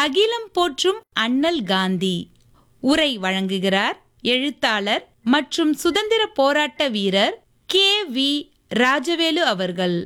அகிலம் போற்றும் அண்ணல் காந்தி உரை வழங்குகிறார் எழுத்தாளர் மற்றும் சுதந்திர போராட்ட வீரர் கே வி ராஜவேலு அவர்கள்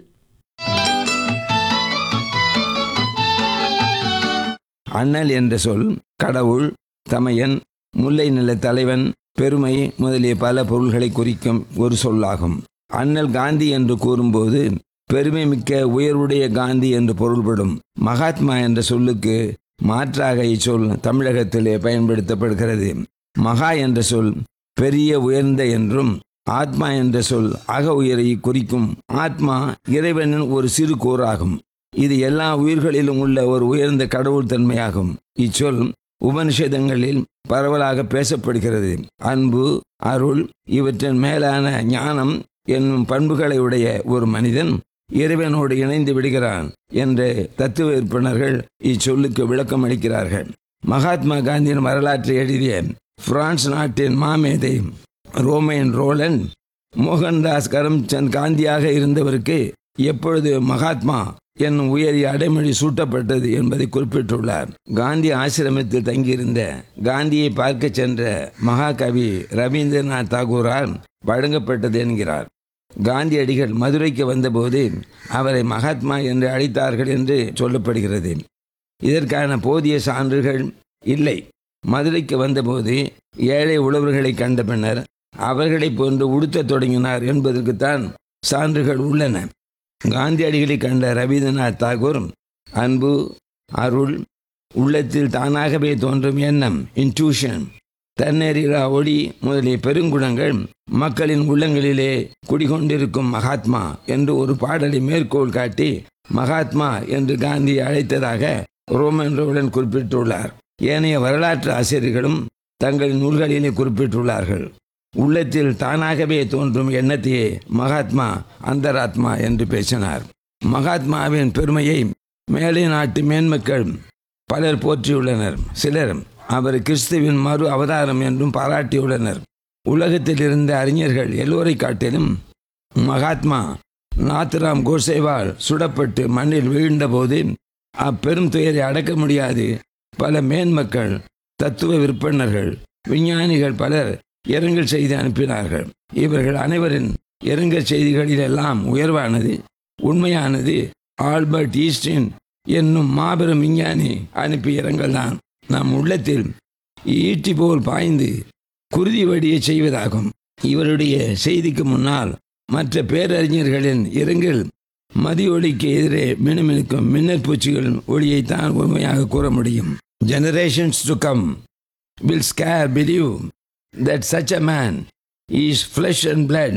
அண்ணல் என்ற சொல் கடவுள் தமையன் முல்லை நில தலைவன் பெருமை முதலிய பல பொருள்களை குறிக்கும் ஒரு சொல்லாகும் அண்ணல் காந்தி என்று கூறும்போது பெருமை மிக்க உயர்வுடைய காந்தி என்று பொருள்படும் மகாத்மா என்ற சொல்லுக்கு மாற்றாக இச்சொல் தமிழகத்திலே பயன்படுத்தப்படுகிறது மகா என்ற சொல் பெரிய உயர்ந்த என்றும் ஆத்மா என்ற சொல் அக உயரை குறிக்கும் ஆத்மா இறைவனின் ஒரு சிறு கூறாகும் இது எல்லா உயிர்களிலும் உள்ள ஒரு உயர்ந்த கடவுள் தன்மையாகும் இச்சொல் உபனிஷதங்களில் பரவலாக பேசப்படுகிறது அன்பு அருள் இவற்றின் மேலான ஞானம் என்னும் பண்புகளை உடைய ஒரு மனிதன் இறைவனோடு இணைந்து விடுகிறான் என்று தத்துவ விற்பனர்கள் இச்சொல்லுக்கு விளக்கம் அளிக்கிறார்கள் மகாத்மா காந்தியின் வரலாற்றை எழுதிய பிரான்ஸ் நாட்டின் மாமேதை ரோமேன் ரோலன் மோகன்தாஸ் கரம்சந்த் காந்தியாக இருந்தவருக்கு எப்பொழுது மகாத்மா என்னும் உயரிய அடைமொழி சூட்டப்பட்டது என்பதை குறிப்பிட்டுள்ளார் காந்தி ஆசிரமத்தில் தங்கியிருந்த காந்தியை பார்க்க சென்ற மகாகவி ரவீந்திரநாத் தாகூரால் வழங்கப்பட்டது என்கிறார் காந்தியடிகள் மதுரைக்கு வந்தபோது அவரை மகாத்மா என்று அழைத்தார்கள் என்று சொல்லப்படுகிறது இதற்கான போதிய சான்றுகள் இல்லை மதுரைக்கு வந்தபோது ஏழை உழவர்களை கண்ட பின்னர் அவர்களைப் போன்று உடுத்தத் தொடங்கினார் என்பதற்குத்தான் சான்றுகள் உள்ளன காந்தியடிகளை கண்ட ரவீந்திரநாத் தாகூர் அன்பு அருள் உள்ளத்தில் தானாகவே தோன்றும் எண்ணம் இன்ட்யூஷன் தன்னெறிலா ஒளி முதலிய பெருங்குணங்கள் மக்களின் உள்ளங்களிலே குடிகொண்டிருக்கும் மகாத்மா என்று ஒரு பாடலை மேற்கோள் காட்டி மகாத்மா என்று காந்தி அழைத்ததாக ரோமன் ரோலன் குறிப்பிட்டுள்ளார் ஏனைய வரலாற்று ஆசிரியர்களும் தங்களின் நூல்களிலே குறிப்பிட்டுள்ளார்கள் உள்ளத்தில் தானாகவே தோன்றும் எண்ணத்தையே மகாத்மா அந்தராத்மா என்று பேசினார் மகாத்மாவின் பெருமையை மேலை நாட்டு மேன்மக்கள் பலர் போற்றியுள்ளனர் சிலர் அவர் கிறிஸ்துவின் மறு அவதாரம் என்றும் பாராட்டியுள்ளனர் உலகத்தில் இருந்த அறிஞர்கள் எல்லோரை காட்டிலும் மகாத்மா நாத்ராம் கோசேவால் சுடப்பட்டு மண்ணில் வீழ்ந்தபோது அப்பெரும் துயரை அடக்க முடியாது பல மேன்மக்கள் தத்துவ விற்பனர்கள் விஞ்ஞானிகள் பலர் இரங்கல் செய்தி அனுப்பினார்கள் இவர்கள் அனைவரின் இரங்கல் செய்திகளிலெல்லாம் உயர்வானது உண்மையானது ஆல்பர்ட் ஈஸ்டின் என்னும் மாபெரும் விஞ்ஞானி அனுப்பிய இரங்கல் தான் நம் உள்ளத்தில் ஈட்டி போல் பாய்ந்து குருதி வடிய செய்வதாகும் இவருடைய செய்திக்கு முன்னால் மற்ற பேரறிஞர்களின் இரங்கல் மதியொலிக்கு எதிரே மினுமினுக்கும் மின்னல் பூச்சிகள் ஒளியைத்தான் உண்மையாக கூற முடியும் generations to come will scarce believe that such a man is flesh and blood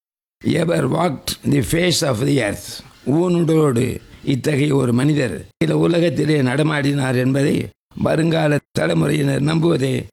ever walked the face of the earth ஊனுடோடு இத்தகைய ஒரு மனிதர் இந்த உலகத்திலே நடமாடினார் என்பதை வருங்கால தலைமுறையினர் நம்புவதே